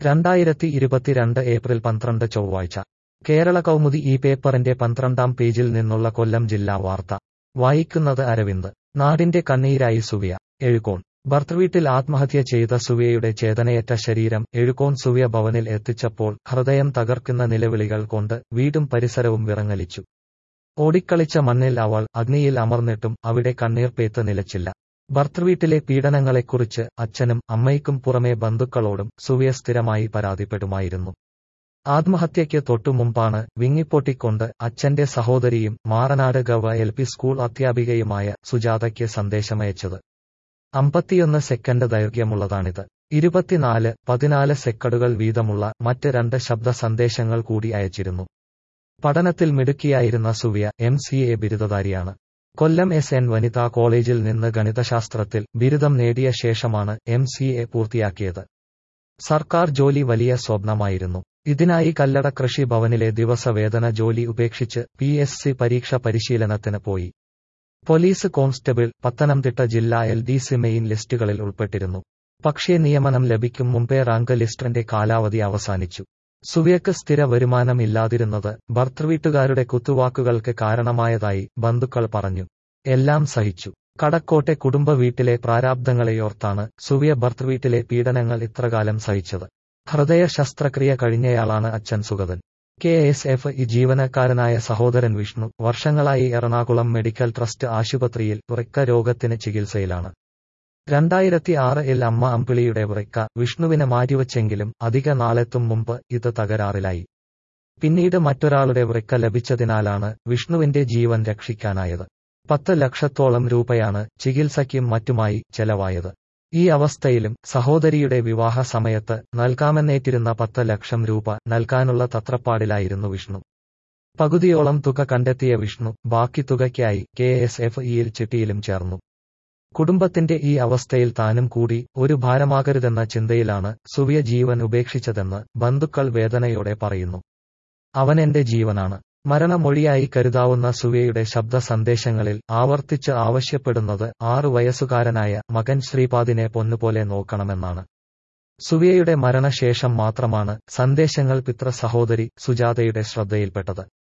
രണ്ടായിരത്തി ഇരുപത്തിരണ്ട് ഏപ്രിൽ പന്ത്രണ്ട് ചൊവ്വാഴ്ച കേരള കൗമുദി ഈ പേപ്പറിന്റെ പന്ത്രണ്ടാം പേജിൽ നിന്നുള്ള കൊല്ലം ജില്ലാ വാർത്ത വായിക്കുന്നത് അരവിന്ദ് നാടിന്റെ കണ്ണീരായി സുവിയ എഴുകോൺ ഭർത്തൃവീട്ടിൽ ആത്മഹത്യ ചെയ്ത സുവിയയുടെ ചേതനയറ്റ ശരീരം എഴുകോൺ സുവിയ ഭവനിൽ എത്തിച്ചപ്പോൾ ഹൃദയം തകർക്കുന്ന നിലവിളികൾ കൊണ്ട് വീടും പരിസരവും വിറങ്ങലിച്ചു ഓടിക്കളിച്ച മണ്ണിൽ അവൾ അഗ്നിയിൽ അമർന്നിട്ടും അവിടെ കണ്ണീർ പേത്ത് നിലച്ചില്ല ഭർത്തൃവീട്ടിലെ പീഡനങ്ങളെക്കുറിച്ച് അച്ഛനും അമ്മയ്ക്കും പുറമെ ബന്ധുക്കളോടും സുവിയ സ്ഥിരമായി പരാതിപ്പെടുമായിരുന്നു ആത്മഹത്യയ്ക്ക് തൊട്ടുമുമ്പാണ് വിങ്ങിപ്പൊട്ടിക്കൊണ്ട് അച്ഛന്റെ സഹോദരിയും മാറനാട് ഗവ എൽ പി സ്കൂൾ അധ്യാപികയുമായ സുജാതയ്ക്ക് സന്ദേശമയച്ചത് അമ്പത്തിയൊന്ന് സെക്കൻഡ് ദൈർഘ്യമുള്ളതാണിത് ഇരുപത്തിനാല് പതിനാല് സെക്കൻഡുകൾ വീതമുള്ള മറ്റ് രണ്ട് ശബ്ദ സന്ദേശങ്ങൾ കൂടി അയച്ചിരുന്നു പഠനത്തിൽ മിടുക്കിയായിരുന്ന സുവിയ എം സി എ ബിരുദധാരിയാണ് കൊല്ലം എസ് എൻ വനിതാ കോളേജിൽ നിന്ന് ഗണിതശാസ്ത്രത്തിൽ ബിരുദം നേടിയ ശേഷമാണ് എം സി എ പൂർത്തിയാക്കിയത് സർക്കാർ ജോലി വലിയ സ്വപ്നമായിരുന്നു ഇതിനായി കല്ലട കൃഷി ഭവനിലെ ദിവസവേതന ജോലി ഉപേക്ഷിച്ച് പി എസ് സി പരീക്ഷ പരിശീലനത്തിന് പോയി പോലീസ് കോൺസ്റ്റബിൾ പത്തനംതിട്ട ജില്ലാ എൽ ഡി സി മെയിൻ ലിസ്റ്റുകളിൽ ഉൾപ്പെട്ടിരുന്നു പക്ഷേ നിയമനം ലഭിക്കും മുമ്പേ റാങ്ക് ലിസ്റ്റിന്റെ കാലാവധി അവസാനിച്ചു സുവിയക്ക് സ്ഥിര വരുമാനം ഇല്ലാതിരുന്നത് ഭർത്തൃവീട്ടുകാരുടെ കുത്തുവാക്കുകൾക്ക് കാരണമായതായി ബന്ധുക്കൾ പറഞ്ഞു എല്ലാം സഹിച്ചു കടക്കോട്ടെ കുടുംബ വീട്ടിലെ പ്രാരാബ്ദങ്ങളെയോർത്താണ് സുവിയ ഭർത്തൃവീട്ടിലെ പീഡനങ്ങൾ ഇത്രകാലം സഹിച്ചത് ഹൃദയ ശസ്ത്രക്രിയ കഴിഞ്ഞയാളാണ് അച്ഛൻ Sugathan K S F E ജീവനക്കാരനായ സഹോദരൻ വിഷ്ണു വർഷങ്ങളായി എറണാകുളം മെഡിക്കൽ ട്രസ്റ്റ് ആശുപത്രിയിൽ വൃക്ക രോഗത്തിന് ചികിത്സയിലാണ് രണ്ടായിരത്തി ആറിൽ അമ്മ അമ്പിളിയുടെ വൃക്ക വിഷ്ണുവിന് മാറ്റിവച്ചെങ്കിലും അധിക നാളെത്തും മുമ്പ് ഇത് തകരാറിലായി പിന്നീട് മറ്റൊരാളുടെ വൃക്ക ലഭിച്ചതിനാലാണ് വിഷ്ണുവിന്റെ ജീവൻ രക്ഷിക്കാനായത് പത്ത് ലക്ഷത്തോളം രൂപയാണ് ചികിത്സയ്ക്കും മറ്റുമായി ചെലവായത് ഈ അവസ്ഥയിലും സഹോദരിയുടെ വിവാഹ സമയത്ത് നൽകാമെന്നേറ്റിരുന്ന പത്ത് ലക്ഷം രൂപ നൽകാനുള്ള തത്രപ്പാടിലായിരുന്നു വിഷ്ണു പകുതിയോളം തുക കണ്ടെത്തിയ വിഷ്ണു ബാക്കി തുകയ്ക്കായി കെ എസ് എഫ് ഇയിൽ ചിട്ടിയിലും ചേർന്നു കുടുംബത്തിന്റെ ഈ അവസ്ഥയിൽ താനും കൂടി ഒരു ഭാരമാകരുതെന്ന ചിന്തയിലാണ് സുവിയ ജീവൻ ഉപേക്ഷിച്ചതെന്ന് ബന്ധുക്കൾ വേദനയോടെ പറയുന്നു അവനെന്റെ ജീവനാണ് മരണമൊഴിയായി കരുതാവുന്ന സുവിയയുടെ ശബ്ദ സന്ദേശങ്ങളിൽ ആവർത്തിച്ച് ആവശ്യപ്പെടുന്നത് ആറു വയസ്സുകാരനായ മകൻ ശ്രീപാദിനെ പൊന്നുപോലെ നോക്കണമെന്നാണ് സുവിയയുടെ മരണശേഷം മാത്രമാണ് സന്ദേശങ്ങൾ പിതൃ സഹോദരി സുജാതയുടെ ശ്രദ്ധയിൽപ്പെട്ടത്